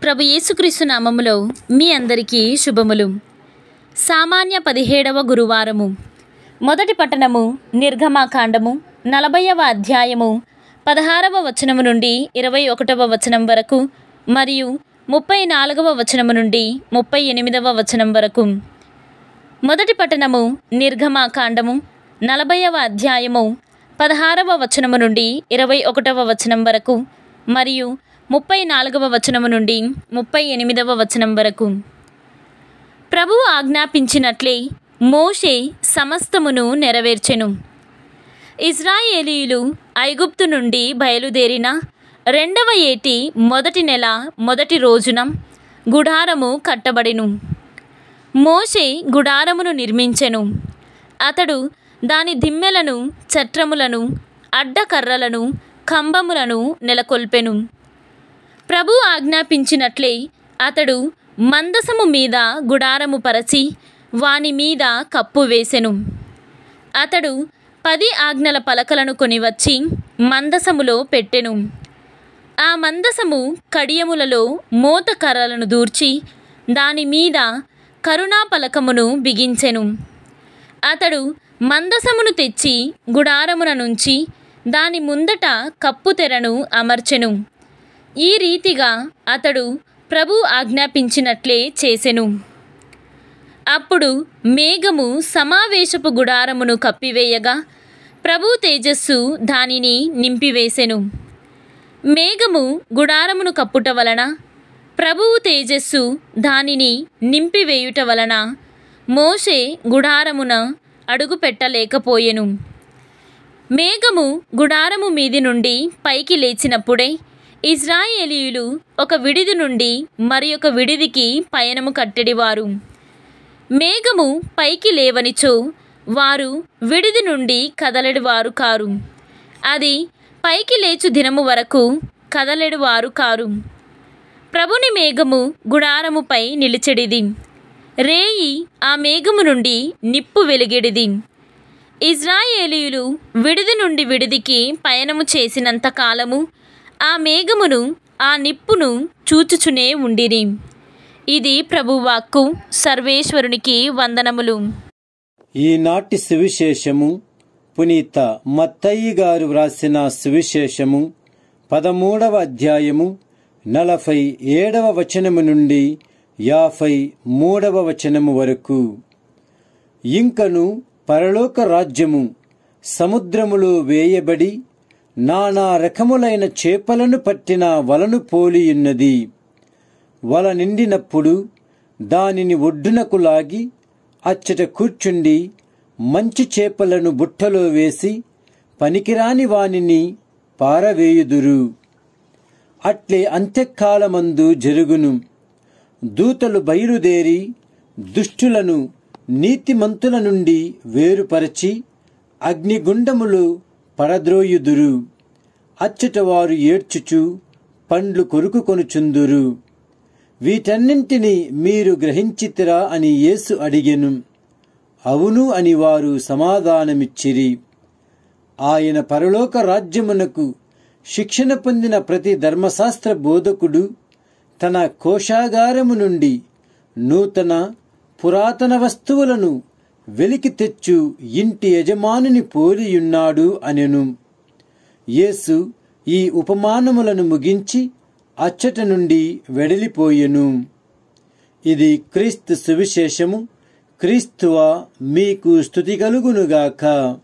ప్రభు యేసుక్రీస్తు నామములో మీ అందరికీ శుభములు సామాన్య పదిహేడవ గురువారము మొదటి పట్టణము నిర్గమాకాండము నలభైవ అధ్యాయము పదహారవ వచనము నుండి ఇరవై ఒకటవ వచనం వరకు మరియు ముప్పై నాలుగవ వచనము నుండి ముప్పై ఎనిమిదవ వచనం వరకు మొదటి పట్టణము నిర్గమాకాండము నలభైవ అధ్యాయము పదహారవ వచనము నుండి ఇరవై ఒకటవ వచనం వరకు మరియు ముప్పై నాలుగవ వచనము నుండి ముప్పై ఎనిమిదవ వచనం వరకు ప్రభువు ఆజ్ఞాపించినట్లే మోషే సమస్తమును నెరవేర్చెను ఇజ్రాయేలీయులు ఐగుప్తు నుండి బయలుదేరిన రెండవ ఏటి మొదటి నెల మొదటి రోజున గుడారము కట్టబడెను మోషే గుడారమును నిర్మించెను అతడు దాని దిమ్మెలను చట్రములను అడ్డకర్రలను కంబములను నెలకొల్పెను ప్రభు ఆజ్ఞాపించినట్లే అతడు మందసము మీద గుడారము పరచి వాని మీద కప్పు వేసెను అతడు పది ఆజ్ఞల పలకలను కొనివచ్చి మందసములో పెట్టెను ఆ మందసము కడియములలో మోత కర్రలను దూర్చి దాని మీద కరుణా పలకమును బిగించెను అతడు మందసమును తెచ్చి గుడారమున నుంచి దాని ముందట కప్పు తెరను అమర్చెను ఈ రీతిగా అతడు ప్రభు ఆజ్ఞాపించినట్లే చేసెను అప్పుడు మేఘము సమావేశపు గుడారమును కప్పివేయగా ప్రభు తేజస్సు దానిని నింపివేసెను మేఘము గుడారమును కప్పుట వలన ప్రభువు తేజస్సు దానిని నింపివేయుట వలన మోషే గుడారమున అడుగు పెట్టలేకపోయెను మేఘము గుడారము మీది నుండి పైకి లేచినప్పుడే ఇజ్రాయేలీయులు ఒక విడిది నుండి మరి ఒక విడిదికి పయనము కట్టెడివారు మేఘము పైకి లేవనిచో వారు విడిది నుండి కదలెడివారు కారు అది పైకి లేచు దినము వరకు కదలెడివారు కారు ప్రభుని మేఘము గుడారముపై నిలిచెడిది రేయి ఆ మేఘము నుండి నిప్పు వెలిగెడిది ఇజ్రాయేలీయులు విడిది నుండి విడిదికి పయనము చేసినంత కాలము ఆ మేఘమును ఆ నిప్పును చూచుచునే ఉండిరి ఇది ప్రభువాక్కు సర్వేశ్వరునికి వందనములు ఈనాటి సువిశేషము పునీత మత్తయ్య గారు వ్రాసిన సువిశేషము పదమూడవ అధ్యాయము నలభై ఏడవ వచనము నుండి యాభై మూడవ వచనము వరకు ఇంకను పరలోక రాజ్యము సముద్రములో వేయబడి నానా రకములైన చేపలను పట్టిన వలను పోలియున్నది వల నిండినప్పుడు దానిని ఒడ్డునకు లాగి అచ్చట కూర్చుండి మంచి చేపలను బుట్టలో వేసి పనికిరాని వానిని పారవేయుదురు అట్లే అంత్యకాలమందు జరుగును దూతలు బయలుదేరి దుష్టులను నీతిమంతుల నుండి వేరుపరచి అగ్నిగుండములు పడద్రోయుదురు అచ్చట వారు ఏడ్చుచు పండ్లు కొరుకు కొనుచుందురు వీటన్నింటినీ మీరు గ్రహించితిరా అని యేసు అడిగెను అవును అని వారు సమాధానమిచ్చిరి ఆయన పరలోక రాజ్యమునకు శిక్షణ పొందిన ప్రతి ధర్మశాస్త్ర బోధకుడు తన కోశాగారము నుండి నూతన పురాతన వస్తువులను వెలికి తెచ్చు ఇంటి యజమానుని పోలియున్నాడు అనెను యేసు ఈ ఉపమానములను ముగించి అచ్చట నుండి వెడలిపోయెను ఇది క్రీస్తు సువిశేషము క్రీస్తువ మీకు స్థుతి కలుగునుగాక